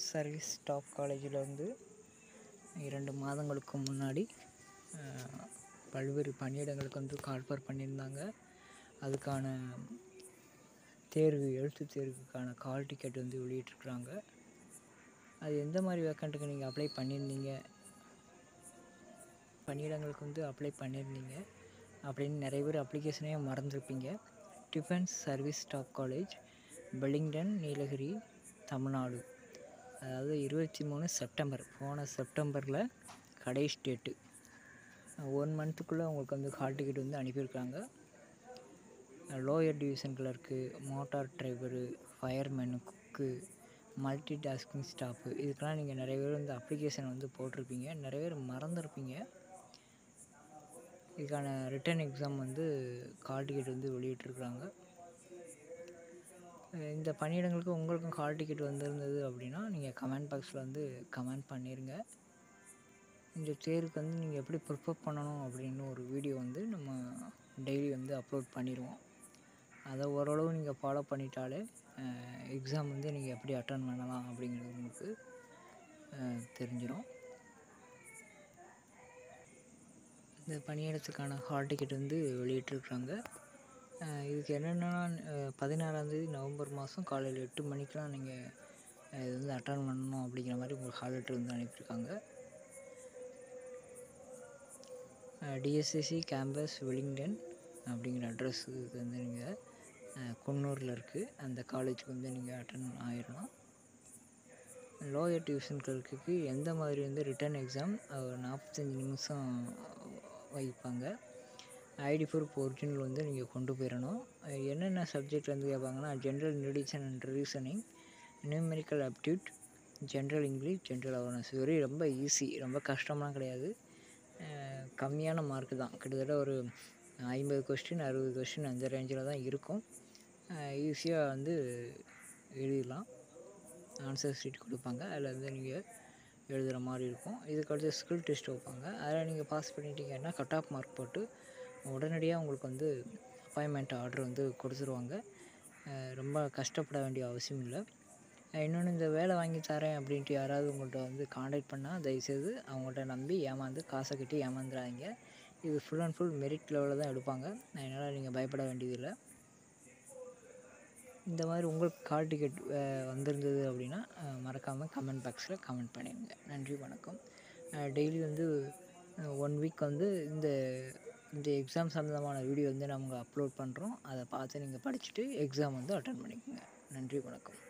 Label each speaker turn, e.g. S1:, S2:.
S1: service staff காலேஜில் வந்து இரண்டு மாதங்களுக்கு முன்னாடி பல்வேறு பணியிடங்களுக்கு வந்து கால்ஃபர் பண்ணியிருந்தாங்க அதுக்கான தேர்வு எழுத்துத் தேர்வுக்கான கால் டிக்கெட் வந்து வெளியிட்டிருக்குறாங்க அது எந்த மாதிரி வேக்கண்ட்டுக்கு நீங்கள் அப்ளை பண்ணியிருந்தீங்க பணியிடங்களுக்கு வந்து அப்ளை பண்ணியிருந்தீங்க அப்படின்னு நிறைய பேர் அப்ளிகேஷனே மறந்துருப்பீங்க defence service staff college Wellington Nilgiri Tamil Nadu அதாவது இருபத்தி மூணு செப்டம்பர் போன செப்டம்பரில் கடைசி டேட்டு ஒன் மந்த்துக்குள்ளே உங்களுக்கு வந்து ஹால் டிக்கெட் வந்து அனுப்பியிருக்காங்க lower division clerk motor driver fireman cook multi tasking staff இதுக்கெல்லாம் நீங்கள் நிறைய பேர் வந்து அப்ளிகேஷன் வந்து போட்டிருப்பீங்க நிறைய பேர் மறந்துருப்பீங்க இதுக்கான ரிட்டன் எக்ஸாம் வந்து கால் டிக்கெட் வந்து வெளியிட்ருக்குறாங்க இந்த பணியிடங்களுக்கு உங்களுக்கும் கால் டிக்கெட் வந்திருந்தது அப்படின்னா நீங்கள் கமெண்ட் பாக்ஸில் வந்து கமெண்ட் பண்ணிடுங்க இந்த தேர்வுக்கு வந்து நீங்கள் எப்படி ப்ரிப்பேர் பண்ணணும் அப்படின்னு ஒரு வீடியோ வந்து நம்ம டெய்லி வந்து அப்லோட் பண்ணிடுவோம் அதை ஓரளவு நீங்கள் ஃபாலோ பண்ணிட்டாலே எக்ஸாம் வந்து நீங்கள் எப்படி அட்டன் பண்ணலாம் அப்படிங்கிறது உங்களுக்கு தெரிஞ்சிடும் இந்த பணியிடத்துக்கான ஹால் டிக்கெட் வந்து வெளியிட்டிருக்குறாங்க இதுக்கு என்னென்னா பதினாறாந்தேதி நவம்பர் மாதம் காலையில் எட்டு மணிக்கெலாம் நீங்கள் இது வந்து அட்டன் பண்ணணும் அப்படிங்கிற மாதிரி உங்களுக்கு ஹால் லெட்டர் வந்து அனுப்பியிருக்காங்க டிஎஸ்சிசி கேம்பஸ் வெலிங்டன் அப்படிங்கிற அட்ரஸுக்கு வந்து நீங்கள் குன்னூரில் இருக்குது அந்த காலேஜுக்கு வந்து நீங்கள் அட்டன் ஆயிடலாம் லோயர் டியூஷன் கிளர்க்குக்கு எந்த மாதிரி வந்து ரிட்டன் எக்ஸாம் ஒரு நாற்பத்தஞ்சி நிமிஷம் வைப்பாங்க ஐடி ப்ரூஃப் ஒரிஜினல் வந்து நீங்கள் கொண்டு போயிடணும் என்னென்ன சப்ஜெக்ட் வந்து கேட்பாங்கன்னா general nutrition and reasoning numerical aptitude general English general awareness very ரொம்ப ஈஸி ரொம்ப கஷ்டம்லாம் கிடையாது கம்மியான மார்க்கு தான் கிட்டத்தட்ட ஒரு ஐம்பது கொஸ்டின் அறுபது கொஸ்டின் அந்த ரேஞ்சில் தான் இருக்கும் ஈஸியாக வந்து எழுதிடலாம் ஆன்சர் ஷீட் கொடுப்பாங்க அதில் வந்து நீங்கள் எழுதுகிற மாதிரி இருக்கும் இதுக்கடுத்து ஸ்கில் டெஸ்ட் வைப்பாங்க அதில் நீங்கள் பாஸ் பண்ணிட்டீங்கன்னா கட் ஆஃப் மார்க் போட்டு உடனடியாக உங்களுக்கு வந்து அப்பாயின்மெண்ட் ஆர்டர் வந்து கொடுத்துருவாங்க ரொம்ப கஷ்டப்பட வேண்டிய அவசியம் இல்லை இன்னொன்று இந்த வேலை வாங்கி தரேன் அப்படின்ட்டு யாராவது உங்கள்கிட்ட வந்து காண்டாக்ட் பண்ணால் தயவுசெய்து அவங்கள்ட்ட நம்பி ஏமாந்து காசை கட்டி ஏமாந்துடாதீங்க இது ஃபுல் அண்ட் ஃபுல் மெரிட் லெவலில் தான் எடுப்பாங்க அதனால் நீங்கள் பயப்பட வேண்டியதில்லை இந்த மாதிரி உங்களுக்கு கால் டிக்கெட் வந்திருந்தது அப்படின்னா மறக்காமல் கமெண்ட் பாக்ஸில் கமெண்ட் பண்ணிடுங்க நன்றி வணக்கம் டெய்லி வந்து ஒன் வீக் வந்து இந்த இந்த எக்ஸாம் சம்மந்தமான வீடியோ வந்து நம்ம அப்லோட் பண்ணுறோம் அதை பார்த்து நீங்கள் படிச்சுட்டு எக்ஸாம் வந்து அட்டன் பண்ணிக்கோங்க நன்றி வணக்கம்